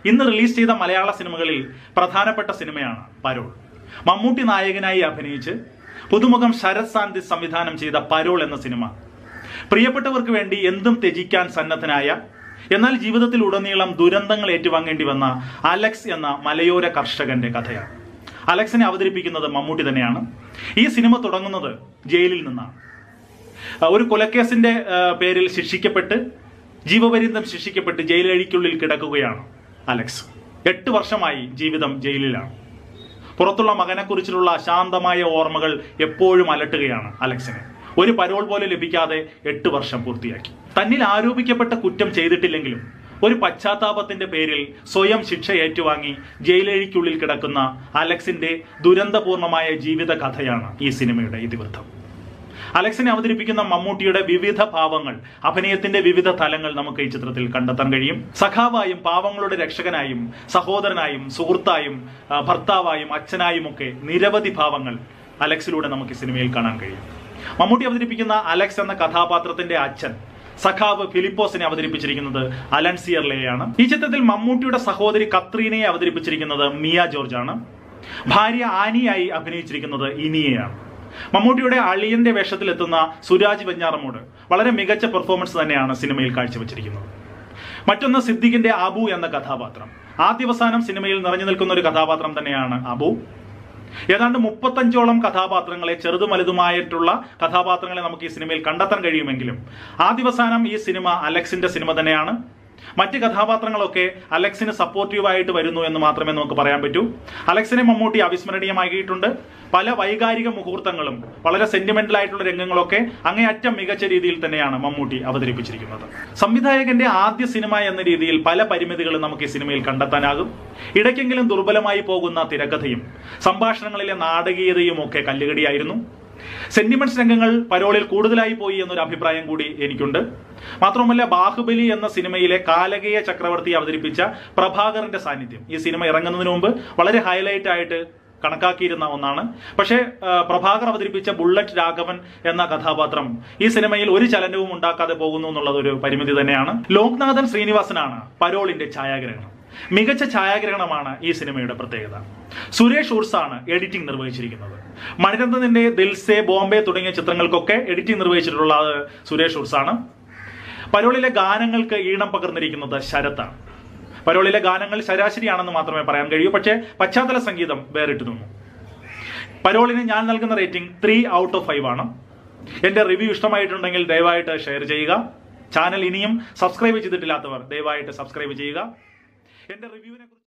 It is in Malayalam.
ഇന്ന് റിലീസ് ചെയ്ത മലയാള സിനിമകളിൽ പ്രധാനപ്പെട്ട സിനിമയാണ് പരോൾ മമ്മൂട്ടി നായകനായി അഭിനയിച്ച് പുതുമുഖം ശരത് സാന്തി സംവിധാനം ചെയ്ത പരോൾ എന്ന സിനിമ പ്രിയപ്പെട്ടവർക്ക് വേണ്ടി എന്തും ത്യജിക്കാൻ സന്നദ്ധനായ എന്നാൽ ജീവിതത്തിൽ ഉടനീളം ദുരന്തങ്ങൾ ഏറ്റുവാങ്ങേണ്ടി വന്ന അലക്സ് എന്ന മലയോര കർഷകന്റെ കഥയാണ് അലക്സിനെ അവതരിപ്പിക്കുന്നത് മമ്മൂട്ടി തന്നെയാണ് ഈ സിനിമ തുടങ്ങുന്നത് ജയിലിൽ നിന്നാണ് ആ, ഒരു കൊലക്കേസിന്റെ ആ, പേരിൽ ശിക്ഷിക്കപ്പെട്ട് ജീവപര്യന്തം ശിക്ഷിക്കപ്പെട്ട് ജയിലഴിക്കുള്ളിൽ കിടക്കുകയാണ് അലക്സ് എട്ട് വർഷമായി ജീവിതം ജയിലിലാണ് പുറത്തുള്ള മകനെക്കുറിച്ചുള്ള അശാന്തമായ ഓർമ്മകൾ എപ്പോഴും അലട്ടുകയാണ് അലക്സിനെ ഒരു പരോൾ പോലും ലഭിക്കാതെ എട്ട് വർഷം പൂർത്തിയാക്കി തന്നിൽ ആരോപിക്കപ്പെട്ട കുറ്റം ചെയ്തിട്ടില്ലെങ്കിലും ഒരു പശ്ചാത്താപത്തിന്റെ പേരിൽ സ്വയം ശിക്ഷ ഏറ്റുവാങ്ങി ജയിലഴിക്കുള്ളിൽ കിടക്കുന്ന അലക്സിന്റെ ദുരന്തപൂർണമായ ജീവിത കഥയാണ് ഈ സിനിമയുടെ ഇതിവൃത്തം അലക്സിനെ അവതരിപ്പിക്കുന്ന മമ്മൂട്ടിയുടെ വിവിധ ഭാവങ്ങൾ അഭിനയത്തിന്റെ വിവിധ തലങ്ങൾ നമുക്ക് ഈ ചിത്രത്തിൽ കണ്ടെത്താൻ കഴിയും സഖാവായും പാവങ്ങളുടെ രക്ഷകനായും സഹോദരനായും സുഹൃത്തായും ആ, ഭർത്താവായും അച്ഛനായും ഒക്കെ നിരവധി ഭാവങ്ങൾ അലക്സിലൂടെ നമുക്ക് ഈ സിനിമയിൽ കാണാൻ കഴിയും മമ്മൂട്ടി അവതരിപ്പിക്കുന്ന അലക്സ് എന്ന കഥാപാത്രത്തിന്റെ അച്ഛൻ സഖാവ് ഫിലിപ്പോസിനെ അവതരിപ്പിച്ചിരിക്കുന്നത് അലൻ സിയർലെയാണ് ഈ ചിത്രത്തിൽ മമ്മൂട്ടിയുടെ സഹോദരി കത്രീനയെ അവതരിപ്പിച്ചിരിക്കുന്നത് മിയ ജോർജ് ആണ് ഭാര്യ ആനിയായി അഭിനയിച്ചിരിക്കുന്നത് ഇനിയെയാണ് മമ്മൂട്ടിയുടെ അളിയന്റെ വേഷത്തിലെത്തുന്ന സുരാജ് വെഞ്ഞാറമൂട് വളരെ മികച്ച പെർഫോമൻസ് തന്നെയാണ് സിനിമയിൽ കാഴ്ചവെച്ചിരിക്കുന്നത് മറ്റൊന്ന് സിദ്ദിഖിന്റെ അബു എന്ന കഥാപാത്രം ആദ്യവസാനം സിനിമയിൽ നിറഞ്ഞു നിൽക്കുന്ന ഒരു കഥാപാത്രം തന്നെയാണ് അബു ഏതാണ്ട് മുപ്പത്തഞ്ചോളം കഥാപാത്രങ്ങളെ ചെറുതും വലുതുമായിട്ടുള്ള കഥാപാത്രങ്ങളെ നമുക്ക് ഈ സിനിമയിൽ കണ്ടെത്താൻ കഴിയുമെങ്കിലും ആദ്യവസാനം ഈ സിനിമ അലക്സിന്റെ സിനിമ തന്നെയാണ് മറ്റ് കഥാപാത്രങ്ങളൊക്കെ അലക്സിന് സപ്പോർട്ടീവായിട്ട് വരുന്നു എന്ന് മാത്രമേ നമുക്ക് പറയാൻ പറ്റൂ അലക്സിനെ മമ്മൂട്ടി അവിസ്മരണീയമാക്കിയിട്ടുണ്ട് പല വൈകാരിക മുഹൂർത്തങ്ങളും വളരെ സെന്റിമെന്റൽ ആയിട്ടുള്ള രംഗങ്ങളൊക്കെ അങ്ങേയറ്റം മികച്ച രീതിയിൽ തന്നെയാണ് മമ്മൂട്ടി അവതരിപ്പിച്ചിരിക്കുന്നത് സംവിധായകന്റെ ആദ്യ സിനിമ എന്ന രീതിയിൽ പല പരിമിതികളും നമുക്ക് ഈ സിനിമയിൽ കണ്ടെത്താനാകും ഇടയ്ക്കെങ്കിലും ദുർബലമായി പോകുന്ന തിരക്കഥയും സംഭാഷണങ്ങളിലെ നാടകീയതയും ഒക്കെ കല്ലുകടിയായിരുന്നു സെന്റിമെന്റ്സ് രംഗങ്ങൾ പരോളിൽ കൂടുതലായി പോയി എന്നൊരു അഭിപ്രായം കൂടി എനിക്കുണ്ട് മാത്രമല്ല ബാഹുബലി എന്ന സിനിമയിലെ കാലകേയ ചക്രവർത്തി അവതരിപ്പിച്ച പ്രഭാകരന്റെ സാന്നിധ്യം ഈ സിനിമ ഇറങ്ങുന്നതിന് മുമ്പ് വളരെ ഹൈലൈറ്റ് ആയിട്ട് കണക്കാക്കിയിരുന്ന ഒന്നാണ് പക്ഷേ ആ, പ്രഭാകർ അവതരിപ്പിച്ച ബുള്ളറ്റ് രാഘവൻ എന്ന കഥാപാത്രം ഈ സിനിമയിൽ ഒരു ചലനവും ഉണ്ടാക്കാതെ പോകുന്നു എന്നുള്ളത് ഒരു പരിമിതി തന്നെയാണ് ലോക്നാഥൻ ശ്രീനിവാസനാണ് പരോളിന്റെ ഛായാഗ്രഹണം മികച്ച ഛായാഗ്രഹണമാണ് ഈ സിനിമയുടെ പ്രത്യേകത സുരേഷ് ഉർസാണ് എഡിറ്റിംഗ് നിർവഹിച്ചിരിക്കുന്നത് മണിരത്നത്തിന്റെ ദിൽസെ ബോംബെ തുടങ്ങിയ ചിത്രങ്ങൾക്കൊക്കെ എഡിറ്റിംഗ് നിർവഹിച്ചിട്ടുള്ളത് സുരേഷ് ഉർസാണ് പരോളിലെ ഗാനങ്ങൾക്ക് ഈണം പകർന്നിരിക്കുന്നത് ശരത്താണ് പരോളിലെ ഗാനങ്ങൾ ശരാശരിയാണെന്ന് മാത്രമേ പറയാൻ കഴിയൂ പക്ഷേ പശ്ചാത്തല സംഗീതം വേറിട്ട് നിന്നു പരോളിന് ഞാൻ നൽകുന്ന rating three out of five ആണ് എന്റെ റിവ്യൂ ഇഷ്ടമായിട്ടുണ്ടെങ്കിൽ ദയവായിട്ട് ഷെയർ ചെയ്യുക ചാനൽ ഇനിയും സബ്സ്ക്രൈബ് ചെയ്തിട്ടില്ലാത്തവർ ദയവായിട്ട് സബ്സ്ക്രൈബ് ചെയ്യുക എന്റെ റിവ്യൂവിനെ